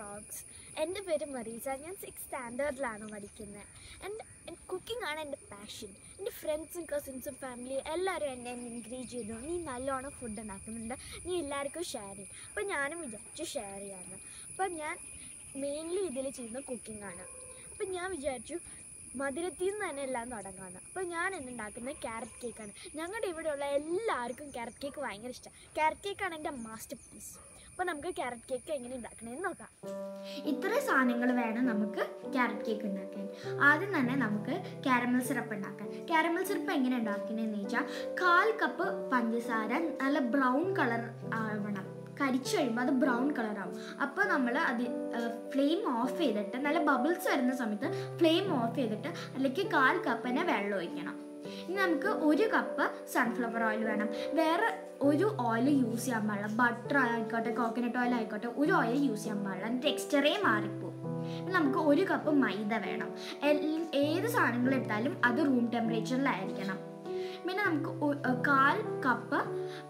vlogs എൻ്റെ പേര് മറീസ ഞാൻ സിക്സ് സ്റ്റാൻഡേർഡിലാണ് പഠിക്കുന്നത് എൻ്റെ കുക്കിംഗ് ആണ് എൻ്റെ പാഷൻ എൻ്റെ ഫ്രണ്ട്സും കസിൻസും ഫാമിലി എല്ലാവരും എന്നെ എൻകറേജ് ചെയ്തു നീ നല്ലോണം ഫുഡ് ഉണ്ടാക്കുന്നുണ്ട് നീ എല്ലാവർക്കും ഷെയർ ചെയ്യും അപ്പോൾ ഞാനും വിചാരിച്ചു ഷെയർ ചെയ്യാമെന്ന് അപ്പം ഞാൻ മെയിൻലി ഇതിൽ ചെയ്യുന്ന കുക്കിംഗ് ആണ് അപ്പം ഞാൻ വിചാരിച്ചു മധുരത്തിൽ നിന്ന് തന്നെ എല്ലാം തുടങ്ങാമെന്ന് അപ്പോൾ ഞാൻ ഇന്ന് ഉണ്ടാക്കുന്നത് ക്യാരറ്റ് കേക്കാണ് ഞങ്ങളുടെ ഇവിടെയുള്ള എല്ലാവർക്കും ക്യാരറ്റ് കേക്ക് ഭയങ്കര ഇഷ്ടമാണ് ക്യാരറ്റ് കേക്കാണ് എൻ്റെ മാസ്റ്റർ പീസ് അപ്പോൾ നമുക്ക് ക്യാരറ്റ് കേക്ക് എങ്ങനെ ഉണ്ടാക്കണമെന്ന് നോക്കാം ഇത്ര സാധനങ്ങൾ വേണം നമുക്ക് ക്യാരറ്റ് കേക്ക് ഉണ്ടാക്കാൻ ആദ്യം തന്നെ നമുക്ക് കാരമൽ സിറപ്പ് ഉണ്ടാക്കാൻ കാരമൽ സിറപ്പ് എങ്ങനെ ഉണ്ടാക്കണമെന്ന് വെച്ചാൽ കാൽ കപ്പ് പഞ്ചസാര നല്ല ബ്രൗൺ കളർ ആവണം കരിച്ചു കഴിയുമ്പോൾ അത് ബ്രൗൺ കളർ ആവും അപ്പോൾ നമ്മൾ അത് ഫ്ലെയിം ഓഫ് ചെയ്തിട്ട് നല്ല ബബിൾസ് വരുന്ന സമയത്ത് ഫ്ലെയിം ഓഫ് ചെയ്തിട്ട് അതിലേക്ക് കാൽ കപ്പ് തന്നെ വെള്ളം ഒഴിക്കണം ഇനി നമുക്ക് ഒരു കപ്പ് സൺഫ്ലവർ ഓയിൽ വേണം വേറെ ഒരു ഓയിൽ യൂസ് ചെയ്യാൻ പാടില്ല ബട്ടർ ആയിക്കോട്ടെ കോക്കനട്ട് ഓയിൽ ആയിക്കോട്ടെ ഒരു ഓയിൽ യൂസ് ചെയ്യാൻ പാടില്ല ടെക്സ്ചറേ മാറിപ്പോവും ഇനി നമുക്ക് ഒരു കപ്പ് മൈദ വേണം എൽ- ഏത് സാധനങ്ങൾ എടുത്താലും അത് റൂം ടെമ്പറേച്ചറിലായിരിക്കണം പിന്നെ നമുക്ക് ഒ- കാൽ കപ്പ്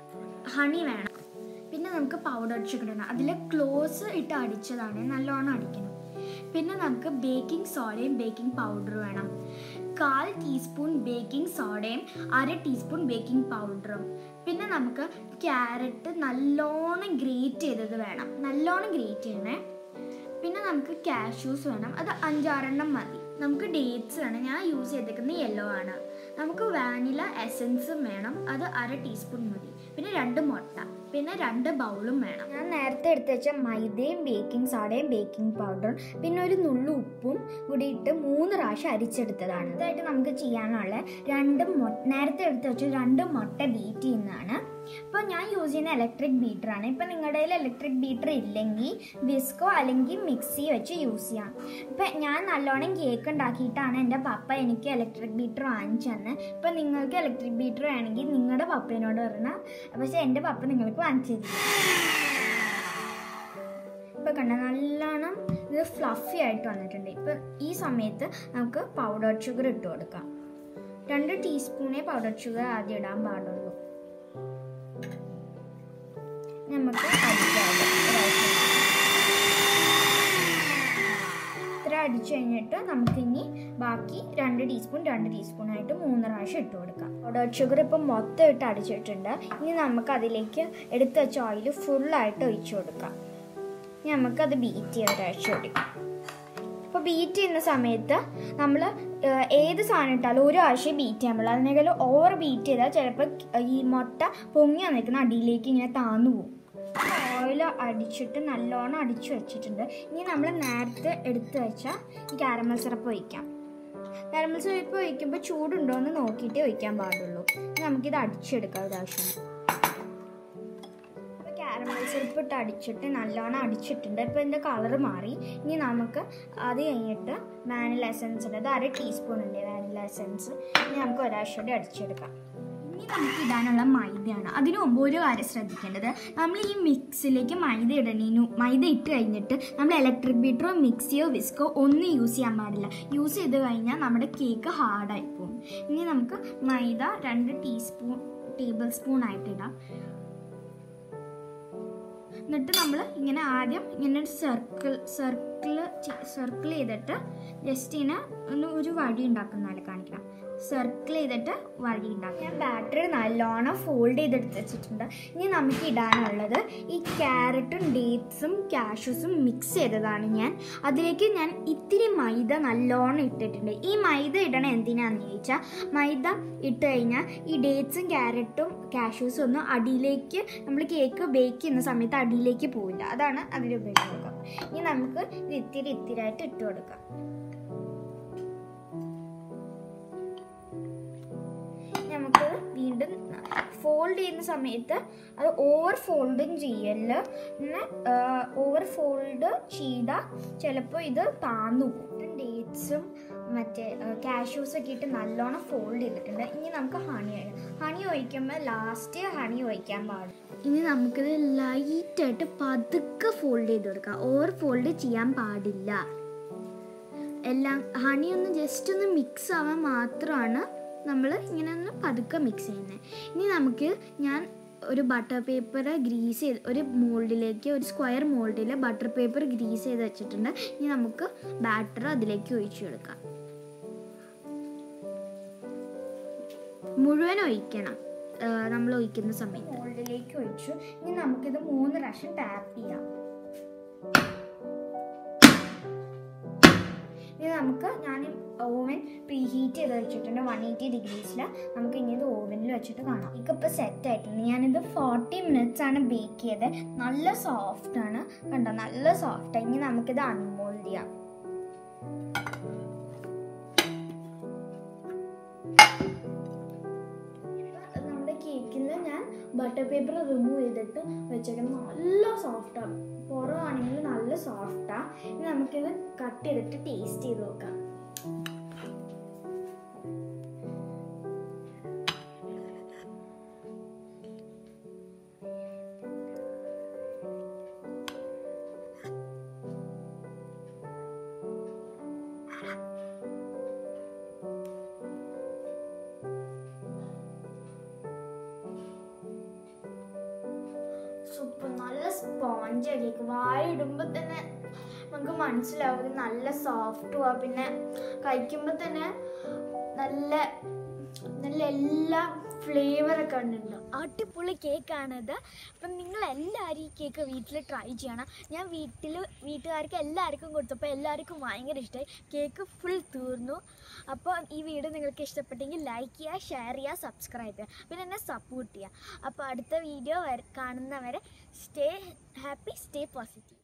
ഹണി വേണം പിന്നെ നമുക്ക് പൗഡർ ഷുഗർ ഇടണം അതിൽ ക്ലോസ് ഇട്ട് അടിച്ചതാണ് നല്ലോണം അടിക്കണം പിന്നെ നമുക്ക് ബേക്കിംഗ് സോഡയും ബേക്കിംഗ് പൗഡർ വേണം കാൽ ടീസ്പൂൺ ബേക്കിംഗ് സോഡയും അര ടീസ്പൂൺ ബേക്കിംഗ് പൗഡറും പിന്നെ നമുക്ക് ക്യാരറ്റ് നല്ലോണം ഗ്രേറ്റ് ചെയ്തത് വേണം നല്ലോണം ഗ്രേറ്റ് ചെയ്യണേ പിന്നെ നമുക്ക് കാഷ്യൂസ് വേണം അത് അഞ്ചാറെണ്ണം മതി നമുക്ക് ഡേറ്റ്സ് വേണം ഞാൻ യൂസ് ചെയ്തേക്കുന്നത് യെല്ലോ ആണ് നമുക്ക് വാനില എസൻസും വേണം അത് അര ടീസ്പൂൺ മതി പിന്നെ രണ്ട് മുട്ട പിന്നെ രണ്ട് ബൗളും വേണം ഞാൻ നേരത്തെ എടുത്ത് വെച്ച മൈദയും ബേക്കിംഗ് സോഡയും ബേക്കിംഗ് പൗഡറും പിന്നെ ഒരു നുള്ളു ഉപ്പും കൂടി ഇട്ട് മൂന്ന് പ്രാവശ്യം അരിച്ചെടുത്തതാണ് ഇതായിട്ട് നമുക്ക് ചെയ്യാനുള്ള രണ്ട് മൊ നേരത്തെ എടുത്ത് വെച്ച രണ്ട് മുട്ട ബീറ്റ് ചെയ്യുന്നതാണ് ഇപ്പോൾ ഞാൻ യൂസ് ചെയ്യുന്ന ഇലക്ട്രിക് ബീറ്ററാണ് ഇപ്പം നിങ്ങളുടെ കയ്യിൽ ഇലക്ട്രിക് ബീറ്റർ ഇല്ലെങ്കിൽ വിസ്കോ അല്ലെങ്കിൽ മിക്സി വെച്ച് യൂസ് ചെയ്യാം ഇപ്പം ഞാൻ നല്ലോണം കേക്ക് ഉണ്ടാക്കിയിട്ടാണ് എൻ്റെ പപ്പ എനിക്ക് ഇലക്ട്രിക് ബീറ്റർ വാങ്ങിച്ചു തന്നെ ഇപ്പം നിങ്ങൾക്ക് ഇലക്ട്രിക് ബീറ്റർ വേണമെങ്കിൽ നിങ്ങളുടെ പപ്പേനോട് പറയണം പക്ഷേ എൻ്റെ പപ്പ നിങ്ങൾക്ക് വാങ്ങിച്ചു തരില്ല ഇപ്പം കണ്ട നല്ലോണം ഇത് ഫ്ലഫി ആയിട്ട് വന്നിട്ടുണ്ട് ഇപ്പം ഈ സമയത്ത് നമുക്ക് പൗഡർ ഷുഗർ ഇട്ട് കൊടുക്കാം രണ്ട് ടീസ്പൂണേ പൗഡർ ഷുഗർ ആദ്യം ഇടാൻ പാടുള്ളൂ നമുക്ക് അടിക്കാം ഒരാവശ്യം ഇത്ര അടിച്ചു കഴിഞ്ഞിട്ട് നമുക്കിനി ബാക്കി രണ്ട് ടീസ്പൂൺ രണ്ട് ടീസ്പൂൺ ആയിട്ട് മൂന്ന് പ്രാവശ്യം ഇട്ട് കൊടുക്കാം പൗഡർ ഷുഗർ ഇപ്പം മൊത്തം ഇട്ട് അടിച്ചിട്ടുണ്ട് ഇനി നമുക്ക് അതിലേക്ക് എടുത്ത് വെച്ച ഓയിൽ ഫുള്ളായിട്ട് ഒഴിച്ചു കൊടുക്കാം ഇനി നമുക്കത് ബീറ്റ് ചെയ്ത് ഒരാഴ്ച കൊടുക്കാം ഇപ്പോൾ ബീറ്റ് ചെയ്യുന്ന സമയത്ത് നമ്മൾ ഏത് സാധനം ഇട്ടാലും ഒരു ആഴ്ചയും ബീറ്റ് ചെയ്യാൻ പാടില്ല അതിനേക്കാളും ഓവർ ബീറ്റ് ചെയ്താൽ ചിലപ്പോൾ ഈ മുട്ട പൊങ്ങി നിൽക്കുന്ന അടിയിലേക്ക് ഇങ്ങനെ താന്നു പോകും ഓയിൽ അടിച്ചിട്ട് നല്ലോണം അടിച്ചു വെച്ചിട്ടുണ്ട് ഇനി നമ്മൾ നേരത്തെ എടുത്ത് വെച്ച ഈ കാരമൽ സിറപ്പ് ഒഴിക്കാം കാരമൽ സിറപ്പ് ഒഴിക്കുമ്പോൾ ചൂടുണ്ടോ എന്ന് നോക്കിയിട്ടേ ഒഴിക്കാൻ പാടുള്ളൂ ഇനി നമുക്കിത് അടിച്ചെടുക്കാം ഒരാവശ്യം ഇപ്പോൾ കാരമൽ സിറപ്പ് ഇട്ട് അടിച്ചിട്ട് നല്ലോണം അടിച്ചിട്ടുണ്ട് ഇപ്പോൾ ഇതിൻ്റെ കളർ മാറി ഇനി നമുക്ക് അത് കഴിഞ്ഞിട്ട് വാനില എസൻസ് ഉണ്ട് അത് അര ടീസ്പൂൺ ഉണ്ട് വാനില എസൻസ് ഇനി നമുക്ക് ഒരാഴ്ച കൂടി അടിച്ചെടുക്കാം ഇനി നമുക്ക് ഇടാനുള്ള മൈദയാണ് അതിനു മുമ്പ് ഒരു കാര്യം ശ്രദ്ധിക്കേണ്ടത് നമ്മൾ ഈ മിക്സിലേക്ക് മൈദ ഇടണീനു മൈദ ഇട്ട് കഴിഞ്ഞിട്ട് നമ്മൾ ഇലക്ട്രിക് ബീറ്ററോ മിക്സിയോ വിസ്കോ ഒന്നും യൂസ് ചെയ്യാൻ പാടില്ല യൂസ് ചെയ്ത് കഴിഞ്ഞാൽ നമ്മുടെ കേക്ക് ഹാർഡായി പോകും ഇനി നമുക്ക് മൈദ രണ്ട് ടീസ്പൂൺ ടേബിൾ സ്പൂൺ ആയിട്ട് ഇടാം എന്നിട്ട് നമ്മൾ ഇങ്ങനെ ആദ്യം ഇങ്ങനെ ഒരു സർക്കിൾ സർക്കിൾ സർക്കിൾ ചെയ്തിട്ട് ജസ്റ്റ് ഇങ്ങനെ ഒന്ന് ഒരു വഴി ഉണ്ടാക്കുന്ന പോലെ കാണിക്കണം സർക്കിൾ ചെയ്തിട്ട് വഴി ഉണ്ടാക്കുക ഞാൻ ബാറ്ററി നല്ലോണം ഫോൾഡ് ചെയ്തെടുത്ത് വെച്ചിട്ടുണ്ട് ഇനി നമുക്ക് ഇടാനുള്ളത് ഈ ക്യാരറ്റും ഡേറ്റ്സും കാഷ്യൂസും മിക്സ് ചെയ്തതാണ് ഞാൻ അതിലേക്ക് ഞാൻ ഇത്തിരി മൈദ നല്ലോണം ഇട്ടിട്ടുണ്ട് ഈ മൈദ ഇടണം എന്തിനാന്ന് ചോദിച്ചാൽ മൈദ ഇട്ട് കഴിഞ്ഞാൽ ഈ ഡേറ്റ്സും ക്യാരറ്റും കാഷ്യൂസും ഒന്നും അടിയിലേക്ക് നമ്മൾ കേക്ക് ബേക്ക് ചെയ്യുന്ന സമയത്ത് അടിയിലേക്ക് പോവില്ല അതാണ് അതിൽ ഉപയോഗം ഇനി നമുക്ക് ഇത് ഇത്തിരി ഇത്തിരിയായിട്ട് ഇട്ട് കൊടുക്കാം നമുക്ക് വീണ്ടും ഫോൾഡ് ചെയ്യുന്ന സമയത്ത് അത് ഓവർ ഫോൾഡും ചെയ്യല്ല പിന്നെ ഓവർ ഫോൾഡ് ചെയ്താൽ ചിലപ്പോൾ ഇത് താന്നു പോകും ഡേറ്റ്സും മറ്റേ കാഷ്യൂസ് ഒക്കെ ഇട്ട് നല്ലോണം ഫോൾഡ് ചെയ്തിട്ടുണ്ട് ഇനി നമുക്ക് ഹണി ഒഴിക്കാം ഹണി ഒഴിക്കുമ്പോൾ ലാസ്റ്റ് ഹണി ഒഴിക്കാൻ പാടും ഇനി നമുക്കിത് ലൈറ്റായിട്ട് പതുക്കെ ഫോൾഡ് ചെയ്ത് കൊടുക്കാം ഓവർ ഫോൾഡ് ചെയ്യാൻ പാടില്ല എല്ലാം ഹണി ഒന്ന് ജസ്റ്റ് ഒന്ന് മിക്സ് ആവാൻ മാത്രമാണ് നമ്മൾ ഇങ്ങനെ ഒന്ന് പതുക്കെ മിക്സ് ചെയ്യുന്നത് ഇനി നമുക്ക് ഞാൻ ഒരു ബട്ടർ പേപ്പർ ഗ്രീസ് ചെയ്ത് ഒരു മോൾഡിലേക്ക് ഒരു സ്ക്വയർ മോൾഡിൽ ബട്ടർ പേപ്പർ ഗ്രീസ് ചെയ്ത് വെച്ചിട്ടുണ്ട് ഇനി നമുക്ക് ബാറ്റർ അതിലേക്ക് ഒഴിച്ചു കൊടുക്കാം മുഴുവൻ ഒഴിക്കണം നമ്മൾ ഒഴിക്കുന്ന സമയത്ത് മോൾഡിലേക്ക് ഒഴിച്ചു ഇനി നമുക്കിത് മൂന്ന് പ്രാവശ്യം ടാപ്പ് ചെയ്യാം ഇനി നമുക്ക് ഞാൻ ഓവൻ പ്രീ ഹീറ്റ് ചെയ്ത് വെച്ചിട്ടുണ്ട് വൺ എയ്റ്റി ഡിഗ്രീസിൽ നമുക്ക് ഇനി ഇത് ഓവനിൽ വെച്ചിട്ട് കാണാം ഇതിപ്പോൾ സെറ്റ് ആയിട്ടുണ്ട് ഞാനിത് ഫോർട്ടി മിനിറ്റ്സ് ആണ് ബേക്ക് ചെയ്തത് നല്ല സോഫ്റ്റ് ആണ് കണ്ടോ നല്ല സോഫ്റ്റ് ഇനി നമുക്കിത് അൺമോൾഡ് ചെയ്യാം നമ്മുടെ കേക്കിൽ ഞാൻ ബട്ടർ പേപ്പർ റിമൂവ് ചെയ്തിട്ട് വെച്ചേക്കുന്നത് നല്ല സോഫ്റ്റാണ് പുറമാണെങ്കിൽ നല്ല സോഫ്റ്റാണ് ഇനി നമുക്കിത് കട്ട് ചെയ്തിട്ട് ടേസ്റ്റ് ചെയ്ത് നോക്കാം സൂപ്പർ നല്ല സ്പോഞ്ച് കേക്ക് വായ ഇടുമ്പോൾ തന്നെ നമുക്ക് മനസ്സിലാവും ഇത് നല്ല സോഫ്റ്റും ആ പിന്നെ കഴിക്കുമ്പോൾ തന്നെ നല്ല നല്ല എല്ലാ ഫ്ലേവറൊക്കെ ഉണ്ടുണ്ട് അടിപൊളി കേക്കാണിത് അപ്പം നിങ്ങൾ എല്ലാവരും ഈ കേക്ക് വീട്ടിൽ ട്രൈ ചെയ്യണം ഞാൻ വീട്ടിൽ വീട്ടുകാർക്ക് എല്ലാവർക്കും കൊടുത്തപ്പോൾ എല്ലാവർക്കും ഭയങ്കര ഇഷ്ടമായി കേക്ക് ഫുൾ തീർന്നു അപ്പോൾ ഈ വീഡിയോ നിങ്ങൾക്ക് ഇഷ്ടപ്പെട്ടെങ്കിൽ ലൈക്ക് ചെയ്യുക ഷെയർ ചെയ്യുക സബ്സ്ക്രൈബ് ചെയ്യുക പിന്നെ എന്നെ സപ്പോർട്ട് ചെയ്യുക അപ്പോൾ അടുത്ത വീഡിയോ കാണുന്നവരെ സ്റ്റേ ഹാപ്പി സ്റ്റേ പോസിറ്റീവ്